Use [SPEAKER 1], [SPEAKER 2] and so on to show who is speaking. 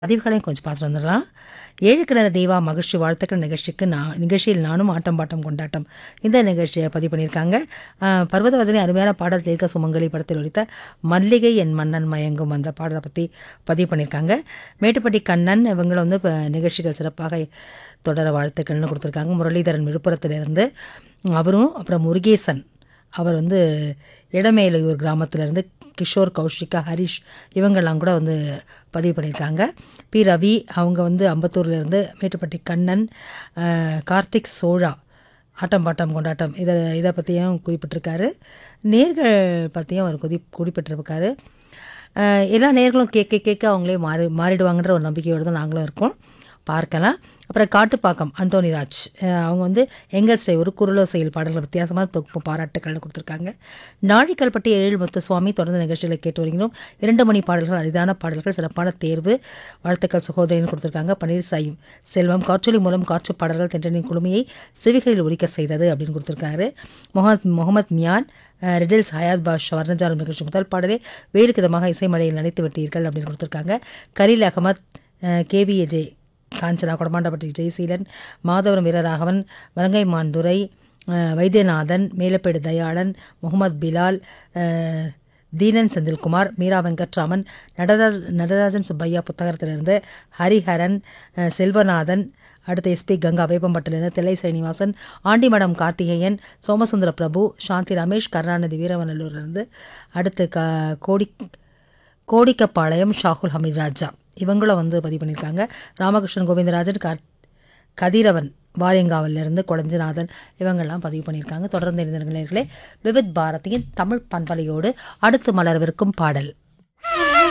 [SPEAKER 1] பதிவுகளையும் கொஞ்சம் பார்த்துட்டு வந்துடலாம் ஏழு கிணறு தெய்வா மகிழ்ச்சி வாழ்த்துக்கள் நிகழ்ச்சிக்கு நான் நிகழ்ச்சியில் நானும் ஆட்டம் பாட்டம் கொண்டாட்டம் இந்த நிகழ்ச்சியை பதிவு பண்ணியிருக்காங்க ஆஹ், பர்வதவதனி அருமையான பாடல் தீர்க்க சுமங்கலி படத்தில் ஒழித்த மல்லிகை என் மன்னன் மயங்கும் அந்த பாடலை பற்றி பதிவு பண்ணியிருக்காங்க மேட்டுப்பட்டி கண்ணன் இவங்களை வந்து இப்போ நிகழ்ச்சிகள் சிறப்பாக தொடர வாழ்த்துக்கள்னு கொடுத்துருக்காங்க முரளிதரன் விழுப்புரத்திலிருந்து அவரும் அப்புறம் முருகேசன் அவர் வந்து இடமேலையூர் கிராமத்திலேருந்து கிஷோர் கௌஷிகா ஹரிஷ் இவங்கெல்லாம் கூட வந்து பதிவு பண்ணியிருக்காங்க பி ரவி அவங்க வந்து அம்பத்தூர்லேருந்து மேட்டுப்பட்டி கண்ணன் அஹ், கார்த்திக் சோழா ஆட்டம் பாட்டம் கொண்டாட்டம் இதை இதை பற்றியும் குறிப்பிட்டிருக்காரு நேர்கள் பற்றியும் அவர் குறி குறிப்பிட்டிருக்காரு அஹ், எல்லா நேர்களும் கேட்க கேட்க அவங்களே மாறி மாறிடுவாங்கன்ற ஒரு நம்பிக்கையோடு தான் நாங்களும் இருக்கோம் பார்க்கலாம் அப்புறம் காட்டுப்பாக்கம் அந்தோனிராஜ் அஹ் அவங்க வந்து எங்கள் செய் ஒரு குரலோ செயல் பாடல்கள் வித்தியாசமான தொகுப்பு பாராட்டுக்கள்னு கொடுத்துருக்காங்க நாழிக்கல்பட்டி ஏழு முத்து சுவாமி தொடர்ந்து நிகழ்ச்சிகளை கேட்டு வருகிறோம் இரண்டு மணி பாடல்கள் அரிதான பாடல்கள் சிறப்பான தேர்வு வாழ்த்துக்கள் சகோதரின்னு கொடுத்துருக்காங்க பன்னீர் சாயும் செல்வம் காற்றொலி மூலம் காற்று பாடல்கள் தென்றனின் குழுமையை செவிகளில் ஒலிக்க செய்தது அப்படின்னு கொடுத்துருக்காரு முகமது முகமது மியான் அஹ் ரிடில்ஸ் ஹயாத் பாஷ் வர்ணஜாலம் நிகழ்ச்சி முதல் பாடலே வேறு விதமாக இசைமழையில் நனைத்து விட்டீர்கள் அப்படின்னு கொடுத்துருக்காங்க கலீல் அகமத் கேவிஏஜே காஞ்சனா கொடமாண்டப்பட்டி ஜெயசீலன் மாதவரம் வீரராகவன் வலங்கைமான் துரை அஹ், வைத்தியநாதன் மேலப்பேடு தயாளன் முகமது பிலால் அஹ், தீனன் செந்தில்குமார் மீரா வெங்கட்ராமன் நடராஜ் நடராஜன் சுப்பையா புத்தகத்திலிருந்து ஹரிஹரன் அஹ், செல்வநாதன் அடுத்து எஸ்பி கங்கா வேப்பம்பட்டிலிருந்து தில்லை ஸ்ரீனிவாசன் ஆண்டிமடம் கார்த்திகேயன் சோமசுந்தர பிரபு சாந்தி ரமேஷ் கருணாநிதி வீரவநல்லூர்லேருந்து அடுத்து க கோடி கோடிக்கப்பாளையம் ஷாகுல் ஹமீத் ராஜா இவங்களும் வந்து பதிவு பண்ணியிருக்காங்க ராமகிருஷ்ணன் கோவிந்தராஜன் கர் கதிரவன் வாரியங்காவிலிருந்து கொடஞ்சநாதன் இவங்கெல்லாம் பதிவு பண்ணியிருக்காங்க தொடர்ந்து இருந்தவர்களே விவித் பாரதியின் தமிழ் பண்பலையோடு அடுத்து மலரவிருக்கும் பாடல்